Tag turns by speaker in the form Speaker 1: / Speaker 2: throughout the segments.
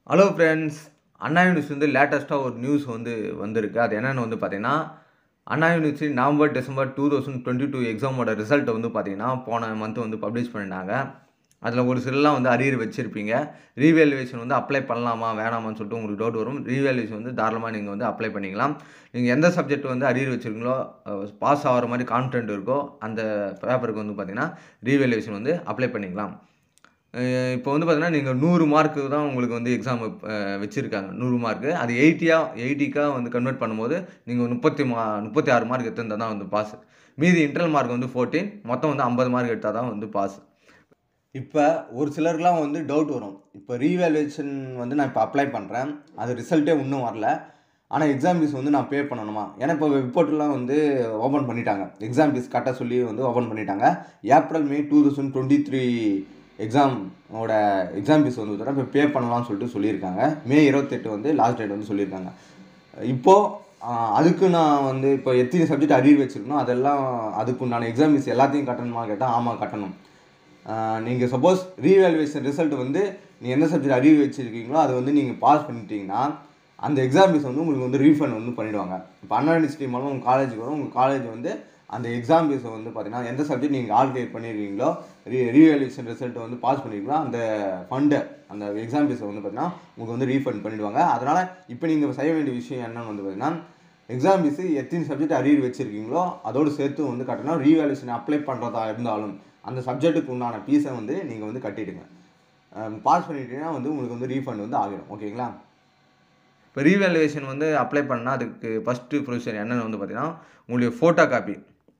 Speaker 1: hello friends அண்ணா university வந்து லேட்டஸ்ட்டாக ஒரு நியூஸ் வந்து வந்திருக்கு அது என்னென்னு வந்து பார்த்தீங்கன்னா Anna university November December two thousand twenty two எக்ஸாமோட ரிசல்ட்டை வந்து பார்த்தீங்கன்னா போன மந்த் வந்து பப்ளிஷ் பண்ணிட்டாங்க அதில் ஒரு சிலலாம் வந்து அரியர் வச்சுருப்பீங்க ரீவேல்யூவேஷன் வந்து அப்ளை பண்ணலாமா வேணாமான்னு சொல்லிட்டு உங்களுக்கு டவுட் வரும் ரீவேல்யூவேஷன் வந்து தாராளமாக நீங்கள் வந்து அப்ளை பண்ணிக்கலாம் நீங்கள் எந்த சப்ஜெக்ட் வந்து அரியர் வச்சுருக்கீங்களோ பாஸ் ஆகிற மாதிரி கான்ஃபிடென்ட் இருக்கோ அந்த பேப்பருக்கு வந்து பார்த்தீங்கன்னா ரீவேல்யூவேஷன் வந்து அப்ளை பண்ணிக்கலாம் அஹ் இப்போ வந்து பார்த்தீங்கன்னா நீங்கள் நூறு மார்க்கு தான் உங்களுக்கு வந்து எக்ஸாம் வச்சுருக்காங்க நூறு மார்க்கு அது எயிட்டியாக எயிட்டிக்காக வந்து கன்வெர்ட் பண்ணும்போது நீங்கள் முப்பத்தி மா முப்பத்தி ஆறு மார்க் எடுத்திருந்தால் தான் வந்து பாஸ் மீதி இன்டர்னல் மார்க் வந்து ஃபோர்டீன் மொத்தம் வந்து ஐம்பது மார்க் எடுத்தால் தான் வந்து பாஸ்
Speaker 2: இப்போ ஒரு சிலருக்குலாம் வந்து டவுட் வரும் இப்போ ரீவேல்யூவேஷன் வந்து நான் இப்போ அப்ளை பண்ணுறேன் அது ரிசல்ட்டே இன்னும் வரல ஆனால் எக்ஸாம் ஃபீஸ் வந்து நான் பே பண்ணணுமா ஏன்னா இப்போ ரிப்போர்ட்லாம் வந்து ஓப்பன் பண்ணிட்டாங்க எக்ஸாம் ஃபீஸ் கட்ட சொல்லி வந்து ஓப்பன் பண்ணிட்டாங்க April May two thousand twenty three எக்ஸாமோட எக்ஸாம் ஃபீஸ் வந்து பார்த்தீங்கன்னா இப்போ பே பண்ணலாம்னு சொல்லிட்டு சொல்லியிருக்காங்க மே இருபத்தெட்டு வந்து லாஸ்ட் டேட் வந்து சொல்லியிருக்காங்க இப்போது ஆஹ், அதுக்கு நான் வந்து இப்போ எத்தனை சப்ஜெக்ட் அரியர் வச்சுருக்கணும் அதெல்லாம் அதுக்கு உண்டான எக்ஸாம் ஃபீஸ் எல்லாத்தையும் கட்டணுமா கேட்டால் ஆமாம் கட்டணும் நீங்கள் சப்போஸ் ரீவேல்யூவேஷன் ரிசல்ட் வந்து நீங்கள் எந்த சப்ஜெக்ட் அரியர் வச்சுருக்கீங்களோ அதை வந்து நீங்கள் பாஸ் பண்ணிட்டீங்கன்னா அந்த எக்ஸாம் ஃபீஸ் வந்து உங்களுக்கு வந்து ரீஃபண்ட் வந்து பண்ணிடுவாங்க இப்போ அண்ணா யூனிவர்சிட்டி மூலம் உங்கள் காலேஜுக்கு வரும் உங்கள் காலேஜ் வந்து அந்த எக்ஸாம் ஃபீஸை வந்து பார்த்தீங்கன்னா எந்த சப்ஜெக்ட் நீங்கள் ஆல் கிளியர் பண்ணியிருக்கீங்களோ ரீ ரீவேல்யூஷன் ரிசல்ட் வந்து பாஸ் பண்ணிருக்கீங்களோ அந்த ஃபண்டை அந்த எக்ஸாம் ஃபீஸை வந்து பார்த்தீங்கன்னா உங்களுக்கு வந்து ரீஃபண்ட் பண்ணிடுவாங்க அதனால் இப்போ நீங்கள் செய்ய வேண்டிய விஷயம் என்னன்னு வந்து பார்த்தீங்கன்னா எக்ஸாம் ஃபீஸு எத்தனை சப்ஜெக்ட் அரியர் வச்சுருக்கீங்களோ அதோடு சேர்த்து வந்து கட்டணும் ரீவேல்யூஷன் அப்ளை பண்ணுறதா இருந்தாலும் அந்த சப்ஜெக்ட்டுக்கு உண்டான ஃபீஸை வந்து நீங்கள் வந்து கட்டிடுங்க பாஸ் பண்ணிட்டீங்கன்னா வந்து உங்களுக்கு வந்து ரீஃபண்ட் வந்து ஆகிடும் ஓகேங்களா
Speaker 1: இப்போ ரீவேல்யூவேஷன் வந்து அப்ளை பண்ணால் அதுக்கு ஃபஸ்ட்டு ப்ரொசீஜர் என்னென்னு வந்து பார்த்தீங்கன்னா உங்களுடைய ஃபோட்டோ காப்பி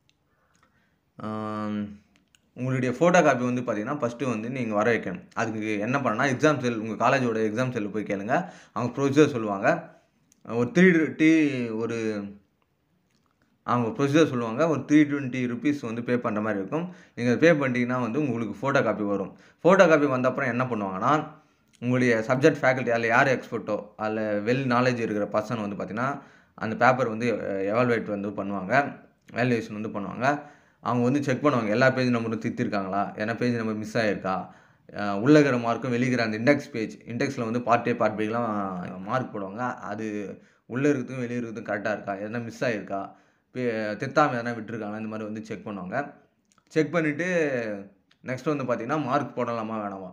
Speaker 1: உங்களுடைய ஃபோட்டோ காப்பி வந்து பார்த்தீங்கன்னா ஃபஸ்ட்டு வந்து நீங்கள் வர வைக்கணும் அதுக்கு என்ன பண்ணணும்னா எக்ஸாம் செல் உங்கள் காலேஜோட எக்ஸாம் செல்லு போய் கேளுங்க அவங்க ப்ரொசீஜர் சொல்லுவாங்க ஒரு த்ரீ டி ஒரு அவங்க ப்ரொசீஜர் சொல்லுவாங்க ஒரு த்ரீ டுவெண்ட்டி ருபீஸ் வந்து பே பண்ணுற மாதிரி இருக்கும் நீங்கள் பே பண்ணிட்டீங்கன்னா வந்து உங்களுக்கு ஃபோட்டோ காப்பி வரும் ஃபோட்டோ காப்பி வந்த அப்புறம் என்ன பண்ணுவாங்கன்னா உங்களுடைய சப்ஜெக்ட் ஃபேக்கல்ட்டி அதில் யார் எக்ஸ்பர்ட்டோ அதில் வெல் நாலேஜ் இருக்கிற பர்சன் வந்து பார்த்தீங்கன்னா அந்த பேப்பர் வந்து எவால்வேட் வந்து பண்ணுவாங்க வேல்யூவேஷன் வந்து பண்ணுவாங்க அவங்க வந்து செக் பண்ணுவாங்க எல்லா பேஜ் நம்பரும் தித்திருக்காங்களா என்ன பேஜ் நம்பர் மிஸ் ஆகிருக்கா அஹ் உள்ள இருக்கிற மார்க்கும் வெளிக்கிற அந்த இண்டெக்ஸ் பேஜ் இண்டெக்ஸில் வந்து பார்ட் ஏ பார்ட் பிலாம் மார்க் போடுவாங்க அது உள்ளே இருக்கிறதும் வெளியே இருக்கிறதும் கரெக்டாக இருக்கா எதனா மிஸ் ஆகிருக்கா தித்தாமல் எதனா விட்டுருக்காங்களா இந்த மாதிரி வந்து செக் பண்ணுவாங்க செக் பண்ணிவிட்டு நெக்ஸ்ட் வந்து பார்த்தீங்கன்னா மார்க் போடலாமா வேணாமா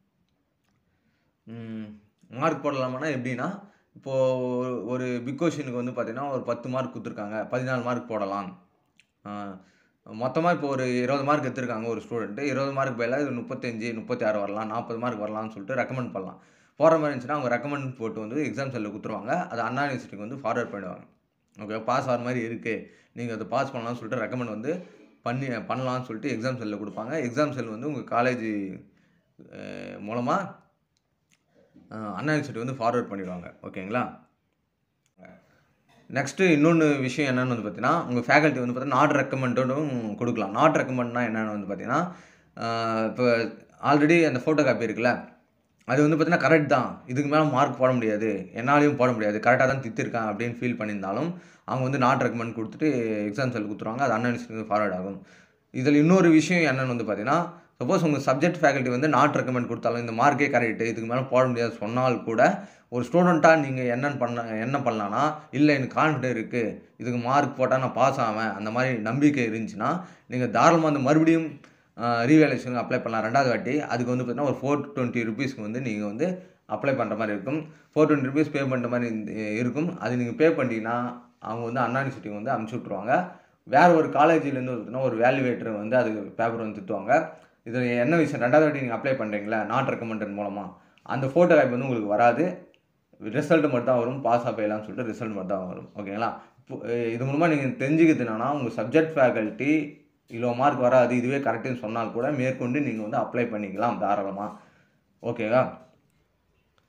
Speaker 1: மார்க் போடலாமான்னா எப்படின்னா இப்போது ஒரு ஒரு பிக் கொஷினுக்கு வந்து பார்த்தீங்கன்னா ஒரு பத்து மார்க் கொடுத்துருக்காங்க பதினாலு மார்க் போடலாம் மொத்தமாக இப்போ ஒரு இருபது மார்க் எடுத்திருக்காங்க ஒரு ஸ்டூடெண்ட்டு இருபது மார்க் பதிலாக இது முப்பத்தஞ்சு முப்பத்தி ஆறு வரலாம் நாற்பது மார்க் வரலாம்னு சொல்லிட்டு ரெக்கமெண்ட் பண்ணலாம் போகிற மாதிரி இருந்துச்சுன்னா அவங்க ரெக்கமெண்ட் போட்டு வந்து எக்ஸாம் செல்லில் கொடுத்துருவாங்க அது அண்ணா யூனிவர்சிட்டிக்கு வந்து ஃபார்வர்ட் பண்ணிடுவாங்க ஓகே பாஸ் ஆகிற மாதிரி இருக்குது நீங்கள் அதை பாஸ் பண்ணலாம்னு சொல்லிட்டு ரெக்கமெண்ட் வந்து பண்ணி பண்ணலாம்னு சொல்லிட்டு எக்ஸாம் செல்லில் கொடுப்பாங்க எக்ஸாம் செல் வந்து உங்கள் காலேஜ் மூலமாக அண்ணா யூனிவர்சிட்டி வந்து ஃபார்வர்ட் பண்ணிடுவாங்க ஓகேங்களா நெக்ஸ்ட்டு இன்னொன்று விஷயம் என்னென்னு வந்து பார்த்தீங்கன்னா உங்கள் ஃபேக்கல்ட்டி வந்து பார்த்தீங்கன்னா நாட் ரெக்கமெண்டடும் கொடுக்கலாம் நாட் ரெக்கமெண்ட்னா என்னென்னு வந்து பார்த்தீங்கன்னா இப்போ ஆல்ரெடி அந்த ஃபோட்டோ காப்பி இருக்குல்ல அது வந்து பார்த்தீங்கன்னா கரெக்ட் தான் இதுக்கு மேலே மார்க் போட முடியாது என்னாலையும் போட முடியாது கரெக்டாக தான் தித்திருக்கான் அப்படின்னு ஃபீல் பண்ணியிருந்தாலும் அவங்க வந்து நாட் ரெக்கமெண்ட் கொடுத்துட்டு எக்ஸாம் செல் கொடுத்துருவாங்க அது அண்ணா யூனிவர்சிட்டி ஃபார்வர்ட் ஆகும் இதில் இன்னொரு விஷயம் என்னென்னு வந்து பார்த்தீங்கன்னா சப்போஸ் உங்கள் சப்ஜெக்ட் ஃபேக்கல்ட்டி வந்து நாட் ரெக்கமெண்ட் கொடுத்தாலும் இந்த மார்க்கே கரெக்டு இதுக்கு மேலே போட முடியாது சொன்னால் கூட ஒரு ஸ்டூடெண்ட்டாக நீங்கள் என்னென்னு பண்ண என்ன பண்ணலான்னா இல்லை எனக்கு கான்ஃபிடென்ட் இருக்குது இதுக்கு மார்க் போட்டால் நான் பாஸ் ஆவேன் அந்த மாதிரி நம்பிக்கை இருந்துச்சுன்னா நீங்கள் தாராளமாக அந்த மறுபடியும் ரீவேலேஷனுக்கு அப்ளை பண்ணலாம் ரெண்டாவது வாட்டி அதுக்கு வந்து பார்த்தீங்கன்னா ஒரு ஃபோர் டுவெண்ட்டி ருபீஸ்க்கு வந்து நீங்கள் வந்து அப்ளை பண்ணுற மாதிரி இருக்கும் ஃபோர் டுவெண்ட்டி ருபீஸ் பே பண்ணுற மாதிரி இந்த- இருக்கும் அது நீங்கள் பே பண்ணிட்டீங்கன்னா அவங்க வந்து அண்ணா யூனிவர்சிட்டிக்கு வந்து அனுப்பிச்சி விட்ருவாங்க வேறு ஒரு காலேஜ்லேருந்து பார்த்தீங்கன்னா ஒரு வேல்யூவேட்டர் வந்து அது பேப்பர் வந்து திட்டுவாங்க இதில் என்ன விஷயம் ரெண்டாவது வாட்டி நீங்கள் அப்ளை பண்ணுறீங்களா நாட் ரெக்கமெண்டட் மூலமாக அந்த ஃபோட்டோ காப்பி வந்து உங்களுக்கு வராது ரிசல்ட் மட்டும் தான் வரும் பாஸ் ஆகலாம்னு சொல்லிட்டு ரிசல்ட் மட்டும் தான் வரும் ஓகேங்களா இப்போ அஹ் இது மூலமாக நீங்கள் தெரிஞ்சுக்கிறது என்னன்னா உங்கள் சப்ஜெக்ட் ஃபேக்கல்ட்டி இவ்வளோ மார்க் வராது இதுவே கரெக்டுன்னு சொன்னால் கூட மேற்கொண்டு நீங்கள் வந்து அப்ளை பண்ணிக்கலாம் தாராளமாக ஓகேவா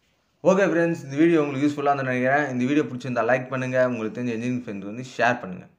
Speaker 1: ஓகே ஃப்ரெண்ட்ஸ் இந்த வீடியோ உங்களுக்கு யூஸ்ஃபுல்லாக நினைக்கிறேன் இந்த வீடியோ பிடிச்சிருந்தா லைக் பண்ணுங்கள் உங்களுக்கு தெரிஞ்ச இன்ஜினியரிங் ஃப்ரெண்ட்ஸ் வந்து ஷேர் பண்ணுங்கள்